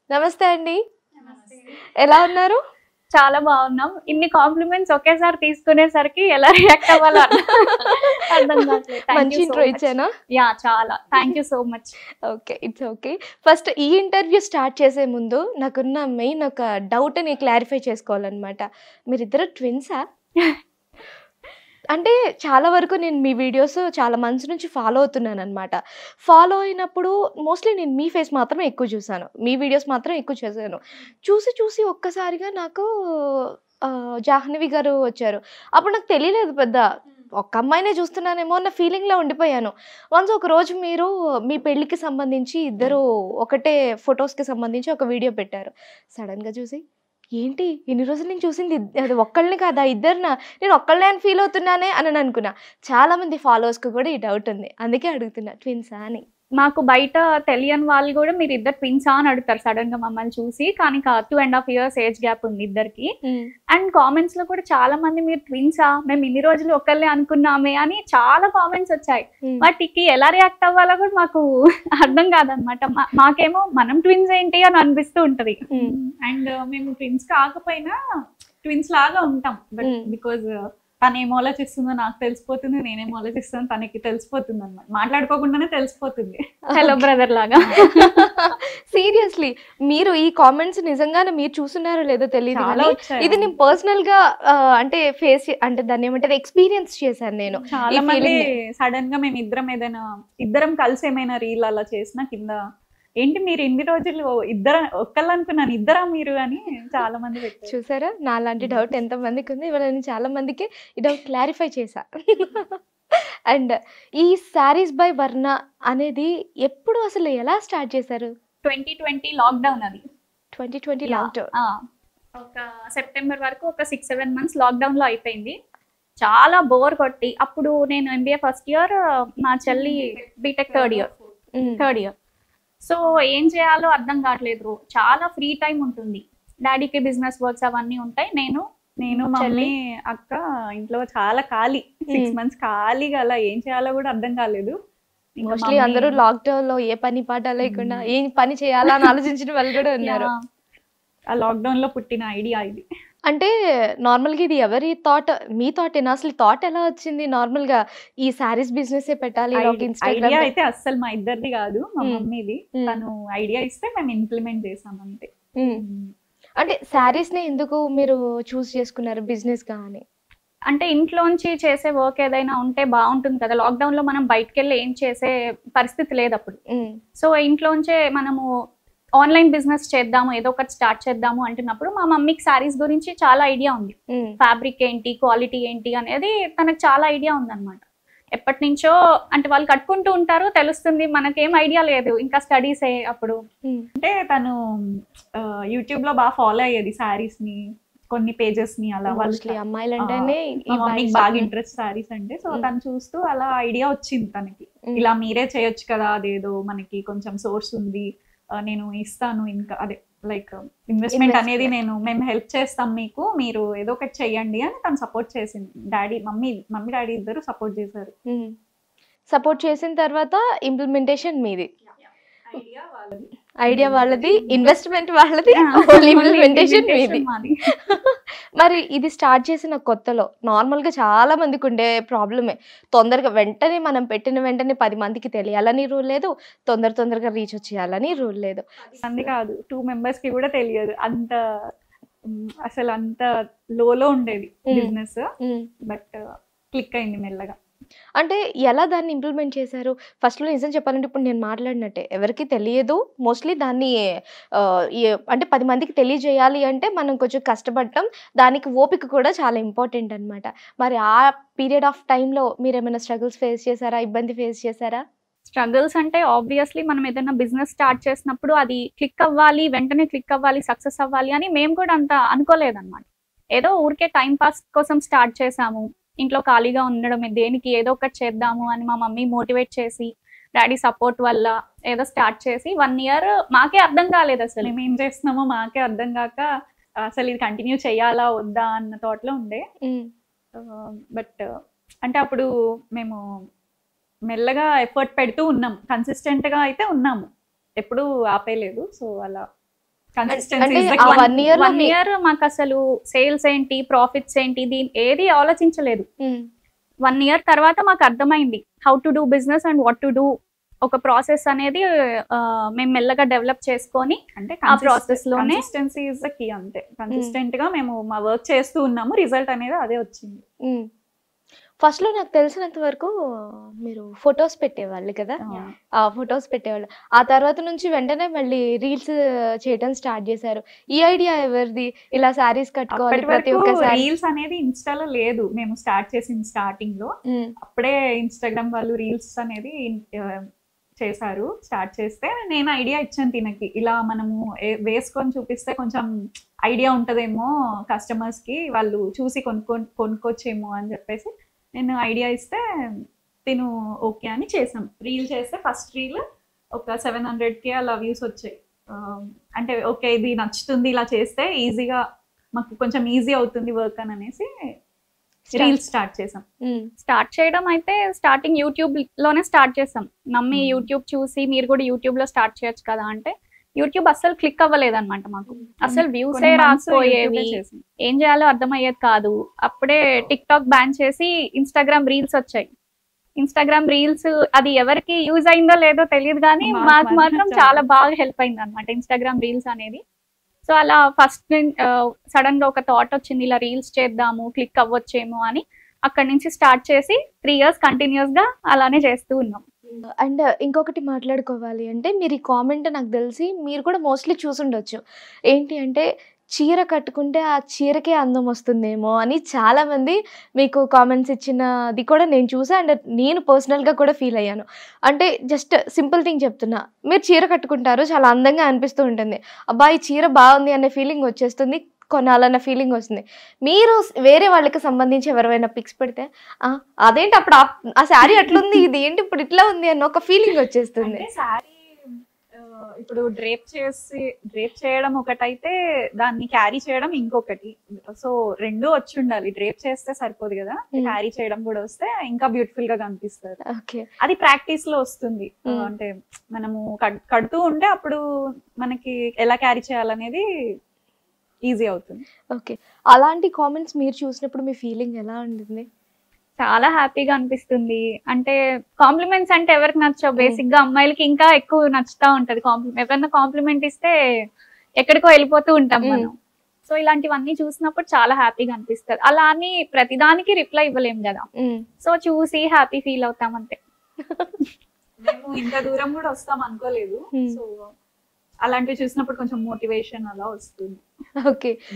నమస్తే అండి ఎలా ఉన్నారు చాలా బాగున్నాం ఇన్ని కాంప్లిమెంట్స్ ఒకేసారి తీసుకునేసరికి ఎలా రియాక్ట్ అవ్వాలో అర్థం కావట్లేదు Thank మంచి you so ఇంట్రో much. ఇచ్చానా యా చాలా thank you so much okay it's okay first ఈ ఇంటర్వ్యూ స్టార్ట్ చేసే ముందు నాకున్న మెయిన్ ఒక డౌట్ని క్లారిఫై చేసుకోవాలన్నమాట మీరిద్దరు ట్విన్సా అంటే చాలా వరకు నేను మీ వీడియోస్ చాలా మంత్స్ నుంచి ఫాలో అవుతున్నాను అనమాట ఫాలో అయినప్పుడు మోస్ట్లీ నేను మీ ఫేస్ మాత్రమే ఎక్కువ చూసాను మీ వీడియోస్ మాత్రం ఎక్కువ చూసాను చూసి చూసి ఒక్కసారిగా నాకు ఆ, జాహ్నవి గారు వచ్చారు అప్పుడు నాకు తెలియలేదు పెద్ద ఒక్క అమ్మాయినే చూస్తున్నానేమో అన్న ఫీలింగ్లో ఉండిపోయాను వన్స్ ఒక రోజు మీరు మీ పెళ్ళికి సంబంధించి ఇద్దరు ఒకటే ఫొటోస్కి సంబంధించి ఒక వీడియో పెట్టారు సడన్గా చూసి ఏంటి ఇన్ని రోజులు నేను చూసింది ఇద్- అది ఒక్కళ్ళని కాదా ఇద్దరినా నేను ఒక్కళ్ళనే అని ఫీల్ అవుతున్నానే అని నేను అనుకున్నా చాలా మంది ఫాలోవర్స్కి కూడా ఈ డౌట్ ఉంది అందుకే అడుగుతున్నా ట్విన్సా అని మాకు బయట తెలియని వాళ్ళు కూడా మీరు ఇద్దరు ట్విన్సా అని అడుగుతారు సడన్ గా మమ్మల్ని చూసి కానీ two and half years age gap ఉంది ఇద్దరికి అండ్ కామెంట్స్ లో కూడా చాలా మంది మీరు ట్విన్సా మేము ఇన్ని రోజులు ఒకళ్ళే అనుకున్నామే అని చాలా కామెంట్స్ వచ్చాయి వాటికి ఎలా రియాక్ట్ అవ్వాలో కూడా మాకు అర్థం కాదనమాట మాకేమో మనం ట్విన్స్ ఏంటి అని అనిపిస్తూ ఉంటది Hmm. అండ్ మేము ట్విన్స్ కాకపోయినా ట్విన్స్ లాగా ఉంటాం బట్ Hmm. బికాజ్ తను ఏం ఆలోచిస్తుందో నాకు తెలిసిపోతుంది నేనేం ఆలోచిస్తాను తనకి తెలిసిపోతుంది అనమాట మాట్లాడుకోకుండానే తెలిసిపోతుంది హలో బ్రదర్ లాగా సీరియస్లీ మీరు ఈ కామెంట్స్ నిజంగానే మీరు చూస్తున్నారో లేదో తెలియదు చాలా కానీ వచ్చాయి. ఇది నేను పర్సనల్ గా ఆ, అంటే ఫేస్ అంటే దాన్ని ఏమంటారు ఎక్స్పీరియన్స్ చేశాను నేను చాలా ఈ మంది feeling సడన్ గా మేము ఇద్దరం ఏదైనా ఇద్దరం కలిసి ఏమైనా రీల్ అలా చేసినా కింద ఏంటి మీరు ఎన్ని రోజులు ఇద్దరు ఒక్కళ్ళు అనుకున్నాను ఇద్దరా మీరు అని చాలా మంది పెట్టారు చూసారా నా లాంటి డౌట్ ఎంత మందికి ఉంది ఇవాళ నేను చాలా మందికి ఈ డౌట్ క్లారిఫై చేశా అండ్ ఈ శారీస్ బై వర్ణ అనేది ఎప్పుడు అసలు ఎలా స్టార్ట్ చేశారు ట్వంటీ ట్వంటీ లాక్డౌన్ అది ట్వంటీ ట్వంటీ Yeah. లాక్డౌన్ ఆ, ఒక సెప్టెంబర్ వరకు ఒక సిక్స్ సెవెన్ మంత్స్ లాక్డౌన్ లో అయిపోయింది చాలా బోర్ కొట్టి అప్పుడు నేను ఎంబీఏ ఫస్ట్ ఇయర్ మా చెల్లి B Tech third year third year so ఏం చేయాలో అర్థం కావట్లేదు చాలా ఫ్రీ టైం ఉంటుంది డాడీకి బిజినెస్ వర్క్స్ అవన్నీ ఉంటాయి నేను నేను మమ్మీ అక్క ఇంట్లో చాలా ఖాళీ సిక్స్ Hmm. మంత్స్ ఖాళీగా అలా ఏం చేయాలో కూడా అర్థం కాలేదు ఇంకా మోస్ట్లీ మమ్మీ- అందరూ లాక్డౌన్ లో ఏ పని పాట లేకుండా ఏం పని చేయాలా అని ఆలోచించిన వాళ్ళు కూడా ఉన్నారు Yeah. ఆ లాక్డౌన్ లో పుట్టిన ఐడియా ఇది అంటే నార్మల్గా ఇది ఎవరి థాట్ మీ థాట్ ఏనా అసలు థాట్ ఎలా వచ్చింది నార్మల్ గా ఈ శారీస్ బిజినెస్ పెట్టాలి ఒక ఐడియా ఇన్స్టాగ్రామ్ అయితే అస్సలు మా ఇద్దరిది కాదు మా Hmm. మమ్మీది Hmm. తను ఐడియా ఇస్తే మేము ఇంప్లిమెంట్ చేసాం అంతే అంటే శారీస్ ని ఎందుకు మీరు చూస్ చేసుకున్నారు బిజినెస్ గా అని అంటే ఇంట్లోంచి చేసే వర్క్ ఏదైనా ఉంటే బాగుంటుంది కదా లాక్డౌన్ లో మనం బయటకు వెళ్ళి ఏం చేసే పరిస్థితి లేదు అప్పుడు ఉమ్, సో ఇంట్లోంచే మనము ఆన్లైన్ బిజినెస్ చేద్దాము ఏదో ఒకటి స్టార్ట్ చేద్దాము అంటున్నప్పుడు మా మమ్మీకి శారీస్ గురించి చాలా ఐడియా ఉంది ఉమ్, ఫ్యాబ్రిక్ ఏంటి క్వాలిటీ ఏంటి అనేది తనకు చాలా ఐడియా ఉందన్నమాట ఎప్పటి నుంచో అంటే వాళ్ళు కట్టుకుంటూ ఉంటారు తెలుస్తుంది మనకేం ఐడియా లేదు ఇంకా స్టడీస్ అప్పుడు ఉమ్, అంటే తను యూట్యూబ్ లో బాగా ఫాలో అయ్యేది శారీస్ ని కొన్ని పేజెస్ ని అలా మోస్ట్లీ వాళ్ళు అమ్మాయిలు అంటేనే ఈ మా మమ్మీకి vibes. బాగా ఇంట్రెస్ట్ శారీస్ అంటే సో Mm. తను చూస్తూ అలా ఐడియా వచ్చింది తనకి ఉమ్, ఇలా మీరే చేయొచ్చు కదా అదేదో మనకి కొంచెం సోర్స్ ఉంది ఆ, నేను ఇస్తాను ఇంకా అదే లైక్ ఇన్వెస్ట్మెంట్ Investment. అనేది నేను మేము హెల్ప్ చేస్తాం మీకు మీరు ఏదో ఒకటి చెయ్యండి అని తను సపోర్ట్ చేసింది డాడీ మమ్మీ మమ్మీ డాడీ ఇద్దరు సపోర్ట్ చేశారు ఉమ్. సపోర్ట్ చేసిన తర్వాత ఇంప్లిమెంటేషన్ మీది ఐడియా వాళ్ళది ఐడియా వాళ్ళది ఇన్వెస్ట్మెంట్ వాళ్ళది ఓన్లీ ఇంప్లిమెంటేషన్ మీది మాది మరి ఇది స్టార్ట్ చేసిన కొత్తలో నార్మల్గా చాలా మందికి ఉండే ప్రాబ్లమే తొందరగా వెంటనే మనం పెట్టిన వెంటనే పది మందికి తెలియాలని రూల్ లేదు తొందర తొందరగా రీచ్ వచ్చేయాలని రూల్ లేదు మంది కాదు టూ మెంబర్స్ కి కూడా తెలియదు అంత మ్, అసలు అంత లోలో ఉండేది Mm. Business um. But click అయింది మెల్లగా అంటే ఎలా దాన్ని ఇంప్లిమెంట్ చేశారు ఫస్ట్లో నిజం చెప్పాలంటే ఇప్పుడు నేను మాట్లాడినట్టే ఎవరికి తెలియదు మోస్ట్లీ దాన్ని ఆ, ఏ- అంటే పది మందికి తెలియజేయాలి అంటే మనం కొంచెం కష్టపడటం దానికి ఓపిక కూడా చాలా ఇంపార్టెంట్ అన్నమాట మరి ఆ పీరియడ్ ఆఫ్ టైంలో మీరు ఏమైనా స్ట్రగుల్స్ ఫేస్ చేశారా ఇబ్బంది ఫేస్ చేశారా స్ట్రగుల్స్ అంటే ఆబ్వియస్లీ మనం ఏదైనా బిజినెస్ స్టార్ట్ చేసినప్పుడు అది క్లిక్ అవ్వాలి వెంటనే క్లిక్ అవ్వాలి సక్సెస్ అవ్వాలి అని మేము కూడా అంత అనుకోలేదన్నమాట ఏదో ఊరికే టైం పాస్ కోసం స్టార్ట్ చేసాము ఇంట్లో ఖాళీగా ఉండడం దేనికి ఏదో ఒకటి చేద్దాము అని మా మమ్మీ మోటివేట్ చేసి డాడీ సపోర్ట్ వల్ల ఏదో స్టార్ట్ చేసి వన్ ఇయర్ మాకే అర్థం కాలేదు అసలు మేము ఏం చేస్తున్నామో మాకే అర్థం కాక అసలు ఇది కంటిన్యూ చేయాలా వద్దా అన్న థాట్లో ఉండే బట్ అంటే అప్పుడు మేము మెల్లగా ఎఫర్ట్ పెడుతూ ఉన్నాం కన్సిస్టెంట్ గా అయితే ఉన్నాము ఎప్పుడు ఆపేయలేదు సో అలా అంటే ఆ వన్ ఇయర్ లో వన్ మీ- ఇయర్ మాకు అసలు సేల్స్ ఏంటి ప్రాఫిట్స్ ఏంటి దీని ఏది ఆలోచించలేదు ఉమ్, వన్ ఇయర్ తర్వాత మాకు అర్థమైంది how to do business and what to do ఒక ప్రాసెస్ అనేది ఆ, మేము మెల్లగా డెవలప్ చేసుకొని అంటే ఆ process లోనే- కన్సిస్టెన్సీ ఇస్ ద కీ అంతే కన్సిస్టెంట్ గా మేము మా వర్క్ చేస్తూ ఉన్నాము రిజల్ట్ అనేది అదే వచ్చింది ఉమ్. ఫస్ట్ లో నాకు తెలిసినంత వరకు మీరు ఫొటోస్ పెట్టేవాళ్ళు కదా Yeah. ఆ ఫొటోస్ పెట్టేవాళ్ళు ఆ తర్వాత నుంచి వెంటనే మళ్ళీ రీల్స్ చేయడం స్టార్ట్ చేశారు ఈ ఐడియా ఎవరిది ఇలా శారీస్ కట్టుకోవాలి అప్పటి ప్రతి వరకు ఒక్క శారీ రీల్స్ అనేది ఇన్స్టాలో లేదు మేము స్టార్ట్ చేసింది స్టార్టింగ్ లో అప్పుడే ఇన్స్టాగ్రామ్ వాళ్ళు రీల్స్ అనేది ఆ, చేశారు స్టార్ట్ చేస్తే నేను ఐడియా ఇచ్చాను తినకి ఇలా మనము ఏ- వేసుకొని చూపిస్తే కొంచెం ఐడియా ఉంటదేమో కస్టమర్స్ కి వాళ్ళు చూసి కొనుక్కో కొనుక్కోవచ్చేమో అని చెప్పేసి నేను ఐడియా ఇస్తే తిను ఓకే అని చేసాం రీల్ చేస్తే ఫస్ట్ రీల్ ఒక సెవెన్ హండ్రెడ్ కి అలా వ్యూస్ వచ్చాయి ఆ, అంటే ఓకే ఇది నచ్చుతుంది ఇలా చేస్తే ఈజీగా మాకు కొంచెం ఈజీ అవుతుంది వర్క్ అని అనేసి రీల్ స్టార్ట్ చేసాం స్టార్ట్ చేయడం అయితే స్టార్టింగ్ యూట్యూబ్ లోనే స్టార్ట్ చేసాం మమ్మీ Hmm. యూట్యూబ్ చూసి మీరు కూడా యూట్యూబ్ లో స్టార్ట్ చేయొచ్చు కదా అంటే యూట్యూబ్ అస్సలు క్లిక్ అవ్వలేదు అనమాట మాకు అసలు వ్యూస్ కొన్ని months రాకపోయేవి YouTube ఏ చేసాం. ఏం చేయాలో అర్థమయ్యేది కాదు అప్పుడే టిక్ టాక్ బ్యాన్ చేసి ఇన్స్టాగ్రామ్ రీల్స్ వచ్చాయి ఇన్స్టాగ్రామ్ రీల్స్ అది ఎవరికి యూజ్ అయిందో లేదో తెలియదు కానీ మాకు మాకు మాత్రం మాత్రం చాలా. చాలా బాగా హెల్ప్ అయింది అనమాట ఇన్స్టాగ్రామ్ రీల్స్ అనేది సో అలా ఫస్ట్ సడన్ గా ఒక థాట్ వచ్చింది ఇలా రీల్స్ చేద్దాము క్లిక్ అవ్వచ్చేమో అని అక్కడి నుంచి స్టార్ట్ చేసి త్రీ ఇయర్స్ కంటిన్యూస్ గా అలానే చేస్తూ ఉన్నాం అండ్ ఇంకొకటి మాట్లాడుకోవాలి అంటే మీరు ఈ కామెంట్ నాకు తెలిసి మీరు కూడా మోస్ట్లీ చూసుండొచ్చు ఏంటి అంటే చీర కట్టుకుంటే ఆ చీరకే అందం వస్తుందేమో అని చాలా మంది మీకు కామెంట్స్ ఇచ్చినది కూడా నేను చూసా అండ్ నేను పర్సనల్గా కూడా ఫీల్ అయ్యాను అంటే జస్ట్ సింపుల్ థింగ్ చెప్తున్నా మీరు చీర కట్టుకుంటారు చాలా అందంగా అనిపిస్తూ ఉంటుంది అబ్బా ఈ చీర బాగుంది అనే ఫీలింగ్ వచ్చేస్తుంది కొనాలన్న ఫీలింగ్ వస్తుంది మీరు వేరే వాళ్ళకి సంబంధించి ఎవరైనా పిక్స్ పెడితే "ఆ, అదేంటి అప్పుడు ఆ- ఆ శారీ అట్లుంది ఇది ఏంటి ఇప్పుడు ఇట్లా ఉంది అన్న ఒక ఫీలింగ్ వచ్చేస్తుంది అంటే శారీ ఇప్పుడు డ్రేప్ చేసి డ్రేప్ చేయడం ఒకటైతే దాన్ని క్యారీ చేయడం ఇంకొకటి సో రెండు వచ్చి ఉండాలి డ్రేప్ చేస్తే సరిపోదు కదా Hmm. క్యారీ చేయడం కూడా వస్తే ఇంకా బ్యూటిఫుల్ గా కనిపిస్తుంది ఓకే అది ప్రాక్టీస్ లో వస్తుంది Hmm. అంటే మనము కడ్- కడుతూ ఉంటే అప్పుడు మనకి ఎలా క్యారీ చేయాలనేది ఈజీ అవుతుంది ఓకే అలాంటి కామెంట్స్ మీరు చూసినప్పుడు మీ ఫీలింగ్ ఎలా ఉంటుంది చాలా హ్యాపీగా అనిపిస్తుంది అంటే కాంప్లిమెంట్స్ అంటే ఎవరికి నచ్చవు Mm. బేసిక్ గా అమ్మాయిలకి ఇంకా ఎక్కువ నచ్చుతా ఉంటది కాంప్లిమెంట్ ఎవరైనా కాంప్లిమెంట్ ఇస్తే ఎక్కడికో వెళ్ళిపోతూ ఉంటాం Mm. మనం సో ఇలాంటివన్నీ చూసినప్పుడు చాలా హ్యాపీగా అనిపిస్తుంది అలా అని ప్రతిదానికి రిప్లై ఇవ్వలేం కదా మ్మ్. సో చూసి హ్యాపీ ఫీల్ అవుతాం అంతే మేము ఇంత దూరం కూడా వస్తాం అనుకోలేదు Hmm. సో అలాంటివి చూసినప్పుడు కొంచెం మోటివేషన్ అలా వస్తుంది ఓకే